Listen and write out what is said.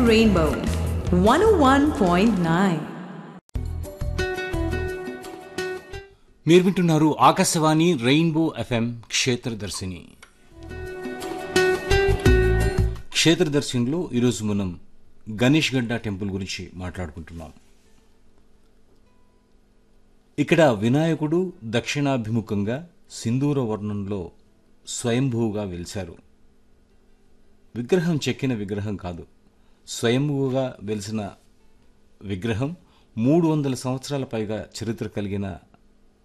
Rainbow 101.9. మీరు వింటున్నారు Akashvani rainbow FM క్షేత్రదర్శిని క్షేత్రదర్శినిలో ఈరోజు మనం గణేష్ గడ్డ టెంపుల్ గురించి మాట్లాడుకుంటున్నాం ఇక్కడ వినాయకుడు దక్షిణాభిముఖంగా సింధూర వర్ణంలో స్వయంభూగా వెలిశారు విగ్రహం చెక్కిన విగ్రహం కాదు స్వయంభూగా వెలిసిన విగ్రహం మూడు వందల సంవత్సరాల పైగా చరిత్ర కలిగిన